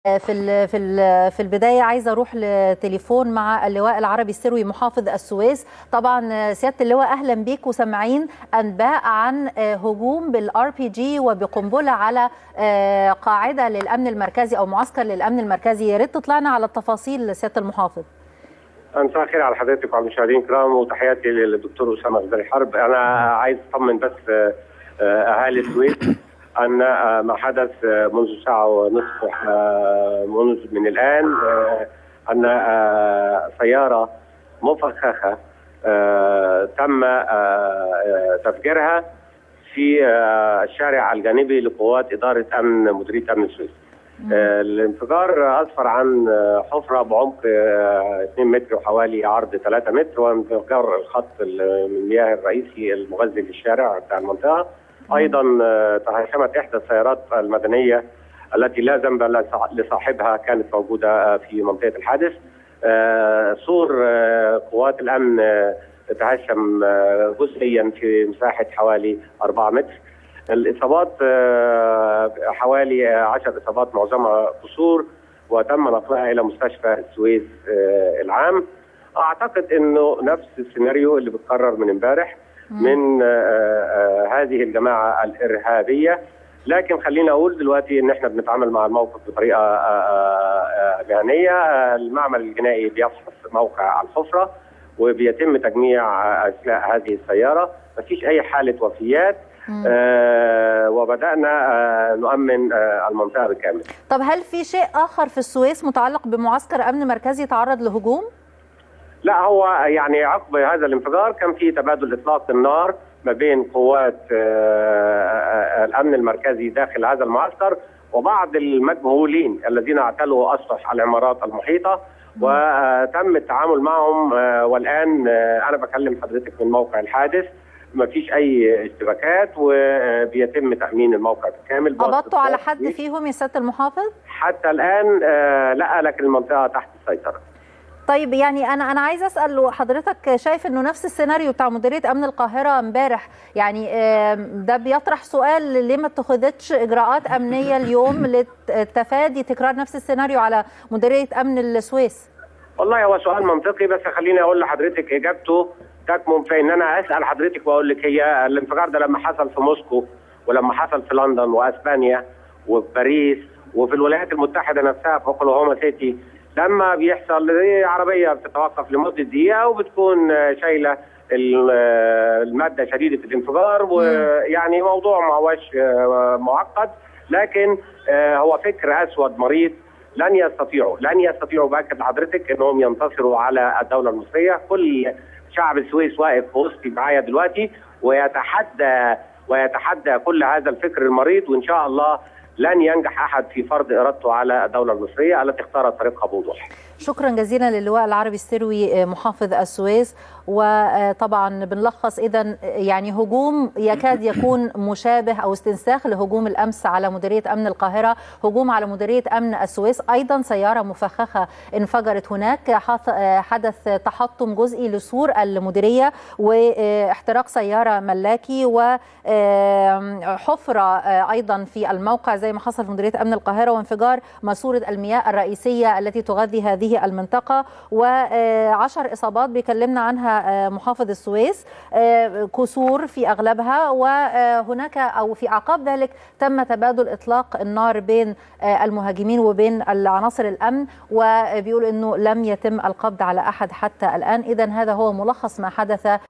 في ال في ال في البدايه عايزه اروح لتليفون مع اللواء العربي السروي محافظ السويس طبعا سياده اللواء اهلا بيك وسامعين انباء عن هجوم بالار بي جي وبقنبله على قاعده للامن المركزي او معسكر للامن المركزي يا ريت تطلعنا على التفاصيل سياده المحافظ مساء الخير على حضرتك وعلى المشاهدين الكرام وتحياتي للدكتور اسامه غزالي حرب انا عايز اطمن بس اهالي السويس ان ما حدث منذ ساعه ونصف منذ من الان ان سياره مفخخه تم تفجيرها في الشارع الجانبي لقوات اداره امن مديريه امن السويس. الانفجار اسفر عن حفره بعمق 2 متر وحوالي عرض 3 متر وانفجار الخط المياه الرئيسي المغذي للشارع بتاع المنطقه. ايضا تهشمت احدى السيارات المدنيه التي لا ذنب لصاحبها كانت موجوده في منطقه الحادث. سور قوات الامن تهشم جزئيا في مساحه حوالي 4 متر. الاصابات حوالي 10 اصابات معظمها كسور وتم نقلها الى مستشفى السويس العام. اعتقد انه نفس السيناريو اللي بتكرر من امبارح من هذه الجماعه الارهابيه لكن خلينا اقول دلوقتي ان احنا بنتعامل مع الموقف بطريقه مهنيه المعمل الجنائي بيفحص موقع الحفره وبيتم تجميع اسلاء هذه السياره مفيش اي حاله وفيات آه وبدانا آه نؤمن آه المنطقه بالكامل. طب هل في شيء اخر في السويس متعلق بمعسكر امن مركزي تعرض لهجوم؟ لا هو يعني عقب هذا الانفجار كان في تبادل اطلاق النار ما بين قوات الامن المركزي داخل هذا المعسكر وبعض المجهولين الذين اعتلوا اسطح العمارات المحيطه وتم التعامل معهم والان انا بكلم حضرتك من موقع الحادث ما فيش اي اشتباكات وبيتم تامين الموقع بالكامل قبضتوا على حد فيهم يا سياده المحافظ؟ حتى الان لا لكن المنطقه تحت السيطره. طيب يعني انا انا عايز اسال حضرتك شايف انه نفس السيناريو بتاع مديريه امن القاهره امبارح يعني ده بيطرح سؤال ليه ما اتخذتش اجراءات امنيه اليوم لتفادي تكرار نفس السيناريو على مديريه امن السويس؟ والله هو سؤال منطقي بس خليني اقول لحضرتك اجابته تكمن في ان انا اسال حضرتك واقول لك هي الانفجار ده لما حصل في موسكو ولما حصل في لندن واسبانيا وفي باريس وفي الولايات المتحده نفسها في اوكلاهوما سيتي لما بيحصل عربيه بتتوقف لمده دقيقه وبتكون شايله الماده شديده الانفجار ويعني موضوع ما هوش معقد لكن هو فكر اسود مريض لن يستطيعوا لن يستطيعوا باكد لحضرتك انهم ينتصروا على الدوله المصريه كل شعب السويس واقف في وسطي معايا دلوقتي ويتحدى ويتحدى كل هذا الفكر المريض وان شاء الله لن ينجح احد في فرض ارادته على الدوله المصريه التي اختارت طريقها بوضوح. شكرا جزيلا للواء العربي السروي محافظ السويس وطبعا بنلخص اذا يعني هجوم يكاد يكون مشابه او استنساخ لهجوم الامس على مديريه امن القاهره، هجوم على مديريه امن السويس، ايضا سياره مفخخه انفجرت هناك حدث تحطم جزئي لسور المديريه واحتراق سياره ملاكي وحفره ايضا في الموقع زي ما حصل في مديريه امن القاهره وانفجار ماسوره المياه الرئيسيه التي تغذي هذه المنطقه وعشر اصابات بيكلمنا عنها محافظ السويس كسور في اغلبها وهناك او في اعقاب ذلك تم تبادل اطلاق النار بين المهاجمين وبين العناصر الامن وبيقول انه لم يتم القبض على احد حتى الان اذا هذا هو ملخص ما حدث